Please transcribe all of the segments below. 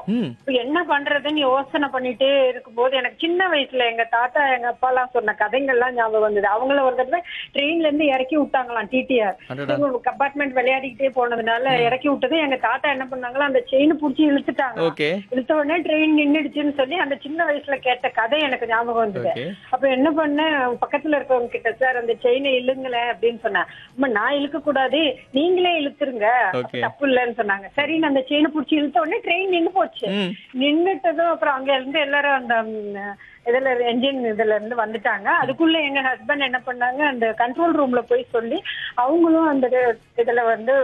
ம் இப்ப என்ன பண்றதுன்னு யோசனை பண்ணிட்டே இருக்கும்போது எனக்கு சின்ன வயசுல எங்க தாத்தா எங்க அப்பா எல்லாம் சொன்ன கதைகள்லாம் ஞாபகம் வந்தது அவங்கள ஒரு தடவை ட்ரெயின்ல இருந்து இறக்கி விட்டாங்களாம் டிடிஆர் அடடா. கம்பார்ட்மெண்ட் விளையாடிக்கிட்டே போனதுனால இறக்கி விட்டது எங்க தாத்தா என்ன பண்ணாங்களோ அந்த செயின் புடிச்சு இழுத்துட்டாங்க ஓகே இழுத்த உடனே ட்ரெயின் நின்னுடுச்சுன்னு சொல்லி அந்த சின்ன வயசுல கேட்ட கதை எனக்கு ஞாபகம் வந்தது ஓகே அப்ப என்ன பண்ணேன் பக்கத்துல இருக்கவங்க கிட்ட சார் அந்த செயினை இழுங்களேன் அப்படின்னு சொன்னேன் அம்மா நான் இழுக்க கூடாது நீங்களே இழுத்துருங்க அப்ப Okay. தப்பு இல்லைன்னு சொன்னாங்க சரின்னு அந்த செயினை புடிச்சு இழுத்த உடனே ட்ரெயின் நின்னு போச்சு ம் நின்னுட்டதும் அப்புறம் அங்க இருந்து எல்லாரும் அந்த ம், இதுல என்ஜின் இதுல இருந்து வந்துட்டாங்க அதுக்குள்ள எங்க ஹஸ்பண்ட் என்ன பண்ணாங்க அந்த கண்ட்ரோல் ரூம்ல போய் சொல்லி அவங்களும் அந்த இதுல வந்து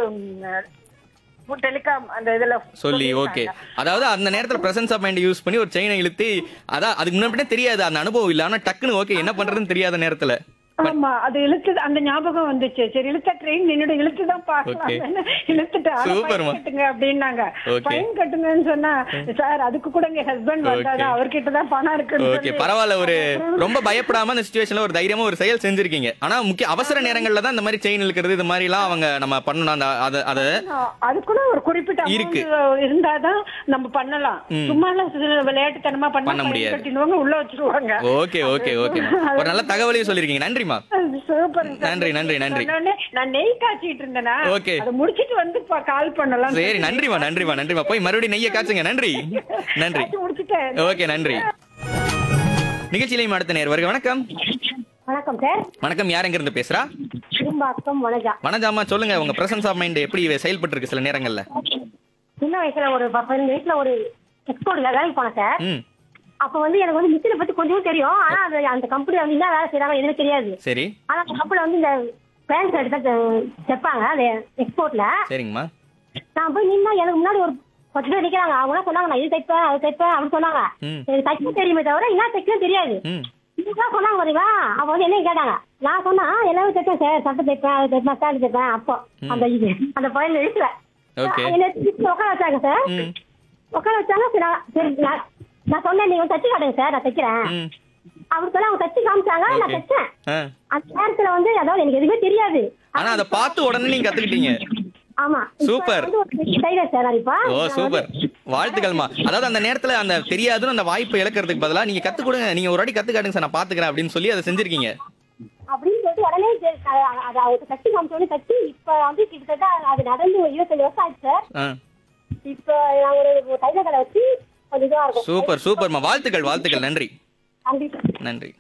டெலிகாம் அந்த இதுல சொல்லி ஓகே அதாவது அந்த நேரத்துல பிரசன்ஸ் ஆஃப் மைண்ட் யூஸ் பண்ணி ஒரு செயினை இழுத்து அதான் அதுக்கு முன்னாடி தெரியாது அந்த அனுபவம் இல்ல ஆனா டக்குன்னு ஓகே என்ன பண்றதுன்னு தெரியாத நேரத்துல ஆமா அது இழுத்து அந்த ஞாபகம் வந்துச்சு சரி இழுத்த ட்ரெயின் நின்னுடு இழுத்துதான் பாக்கலாம் இழுத்துட்டு Super மா. ஃபைன் கட்டுங்க அப்படின்னாங்க Okay. ஃபைன் கட்டுங்கன்னு சொன்னா சார் அதுக்கு கூட எங்க ஹஸ்பண்ட் வந்தாரு Okay. அவர்கிட்ட தான் பணம் இருக்குன்னு ஓகே சொல்லி பரவாயில்ல ஒரு ரொம்ப பயப்படாம அந்த சுச்சுவேஷன்ல ஒரு தைரியமா ஒரு செயல் செஞ்சிருக்கீங்க ஆனா முக்கிய அவசர நேரங்கள்ல தான் இந்த மாதிரி செயின் இழுக்கிறது இது மாதிரி எல்லாம் அவங்க நம்ம பண்ணணும் அந்த அத அத அதுக்குள்ள ஒரு குறிப்பிட்ட இருக்கு. amount இருந்தாதான் நம்ம பண்ணலாம் சும்மா எல்லாம் சில விளையாட்டுத்தனமா பண்ணா பண்ண fine முடியாது. கட்டிடுவாங்க உள்ள வச்சிருவாங்க ஓகே ஓகே ஓகே ஒரு நல்ல தகவலையும் சொல்லிருக்கீங்க நன்றிமா சூப்பர் நன்றி, நன்றி, நன்றி. நான் நெய் காய்ச்சிட்டு இருந்தேனா Okay. அதை முடிச்சிட்டு வந்து கால் பண்ணலாம் சரி நன்றிமா நன்றிமா நன்றிமா போய் மறுபடியும் நெய்ய காய்ச்சுங்க நன்றி நன்றி காய்ச்சி முடிச்சிட்டேன் ஓகே நன்றி நிகழ்ச்சியிலையும் அடுத்த நேர் வருக வணக்கம் வணக்கம் சார் வணக்கம் யார் எங்க இருந்து பேசுறா திரும்பாக்கம் வனஜா வனஜாமா சொல்லுங்க உங்க பிரசன்ஸ் ஆஃப் மைண்ட் எப்படி செயல்பட்டு இருக்கு சில நேரங்கள்ல சின்ன வயசுல ஒரு பதினஞ்சு வயசுல ஒரு எக்ஸ்போர்ட்ல வேலைக்கு போனேன் சார் ம் அப்ப வந்து எனக்கு வந்து மிஷினை பத்தி கொஞ்சம் தெரியும் ஆனா அது அந்த கம்பெனி வந்து என்ன வேலை செய்யறாங்க எதுவுமே தெரியாது சரி ஆனா அந்த கம்பெனி வந்து இந்த பேண்ட் ஷர்ட் தான் தெ- தைப்பாங்க அது எக்ஸ்போர்ட்ல சரிங்கம்மா நான் போய் நின்னா எனக்கு முன்னாடி ஒரு பத்து பேர் நிக்கிறாங்க அவங்க என்ன சொன்னாங்க நான் இது தைப்பேன் அது தைப்பேன் அப்படின்னு சொன்னாங்க ம் எனக்கு தைக்க தெரியுமே தவிர என்ன தைக்கணும் தெரியாது ம் இதுதான் சொன்னாங்க பாருங்களா அப்ப வந்து என்ன கேட்டாங்க நான் சொன்னா எல்லாமே தைப்பேன் சார் சட்டை தைப்பேன் அது தைப்பேன் சாரி தைப்பேன் அப்போ அந்த இது அந்த பதினஞ்சு வயசுல Okay. என்ன திருப்பி உட்கார வச்சாங்க சார் ம் உட்கார வச்சாங்க சரி, நான் சரி நான் நான் சொன்னேன் நீங்க தச்சு காட்டுங்க சார் நான் தைக்கிறேன் ம் அவர் சொல்ல அவங்க தச்சு காமிச்சாங்க நான் Okay. தைச்சேன் ஆ. அந்த நேரத்துல வந்து அதாவது எனக்கு எதுவுமே தெரியாது ஆனா அதை பார்த்து உடனே நீங்க கத்துக்கிட்டீங்க ஆமா இப்ப Super. வந்து ஒரு டைலர் சார் இப்ப ஓ சூப்பர் வாழ்த்துக்கள்மா அதாவது அந்த நேரத்துல அந்த தெரியாதுன்னு அந்த வாய்ப்பை இழக்கிறதுக்கு பதிலா நீங்க கத்து கொடுங்க நீங்க ஒரு வாட்டி கத்து காட்டுங்க சார் நான் பாத்துக்கிறேன் அப்படின்னு சொல்லி அதை செஞ்சிருக்கீங்க அப்படின்னு சொல்லிட்டு உடனே சரி, அ- அதை அவருக்கு தச்சு காமிச்சோடனே தச்சு இப்ப வந்து கிட்டத்தட்ட அது நடந்து ஒரு இருபத்தஞ்சு வருஷம் ஆச்சு சார் ஆ. இப்ப நான் ஒரு டைலர் கடை வச்சு கொஞ்சம் இதுவா இருக்கும் சூப்பர் சூப்பர்மா வாழ்த்துக்கள் வாழ்த்துக்கள் நன்றி நன்றி சார் நன்றி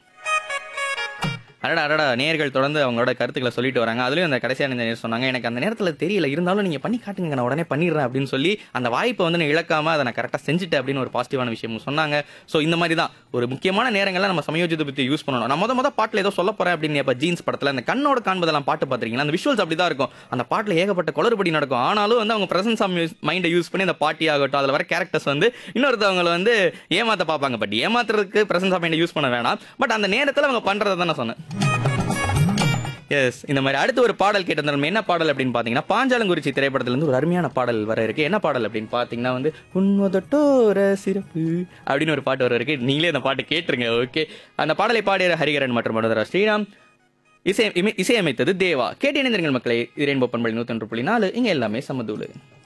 அடடா அடடா நேர்கள் தொடர்ந்து அவங்களோட கருத்துக்களை சொல்லிட்டு வராங்க அதுலயும் அந்த கடைசியான இந்த நேர் சொன்னாங்க எனக்கு அந்த நேரத்துல தெரியல இருந்தாலும் நீங்க பண்ணி காட்டுங்க நான் உடனே பண்ணிடுறேன் அப்படின்னு சொல்லி அந்த வாய்ப்பை வந்து நான் இழக்காம அதை நான் கரெக்டா செஞ்சுட்டேன் அப்படின்னு ஒரு பாசிட்டிவான விஷயமும் சொன்னாங்க ஸோ இந்த மாதிரி தான் ஒரு முக்கியமான நேரங்கள்ல நம்ம சமயோஜித பத்தி யூஸ் பண்ணணும் நான் முத முத பாட்டுல ஏதோ சொல்ல போறேன் அப்படின்னு இப்ப ஜீன்ஸ் படத்துல அந்த கண்ணோட காண்பதெல்லாம் பாட்டு பாத்துறீங்களா அந்த விஷுவல்ஸ் அப்படிதான் இருக்கும் அந்த பாட்டுல ஏகப்பட்ட குளறுபடி நடக்கும் ஆனாலும் வந்து அவங்க பிரசன்ஸ் ஆஃப் மைண்டை யூஸ் பண்ணி அந்த பாட்டி ஆகட்டும் அதுல வர கேரக்டர்ஸ் வந்து இன்னொருத்தவங்களை வந்து ஏமாத்த பார்ப்பாங்க பட் ஏமாத்துறதுக்கு பிரசன்ஸ் ஆஃப் மைண்டை யூஸ் பண்ண வேணாம் பட் அந்த நேரத்துல அவங்க பண்றதை தான் நான் சொன்னேன் எஸ் இந்த மாதிரி அடுத்து ஒரு பாடல் கேட்டிருந்தாலும் என்ன பாடல் அப்படின்னு பார்த்தீங்கன்னா பாஞ்சாலங்குறிச்சி திரைப்படத்துல இருந்து ஒரு அருமையான பாடல் வர இருக்கு என்ன பாடல் அப்படின்னு பார்த்தீங்கன்னா வந்து உன்மதட்டோர சிறப்பு அப்படின்னு ஒரு பாட்டு வர இருக்கு நீங்களே அந்த பாட்டு கேட்டுருங்க ஓகே அந்த பாடலை பாடிய ஹரிகரன் மற்றும் மனோதரா ஸ்ரீராம் இசை இமை- இசையமைத்தது தேவா கேட்டு இணைந்திருங்கள் மக்களை இது ரெயின்போ பண்பளி நூத்தொன்று புள்ளி நாலு இங்க எல்லாமே சமதூளு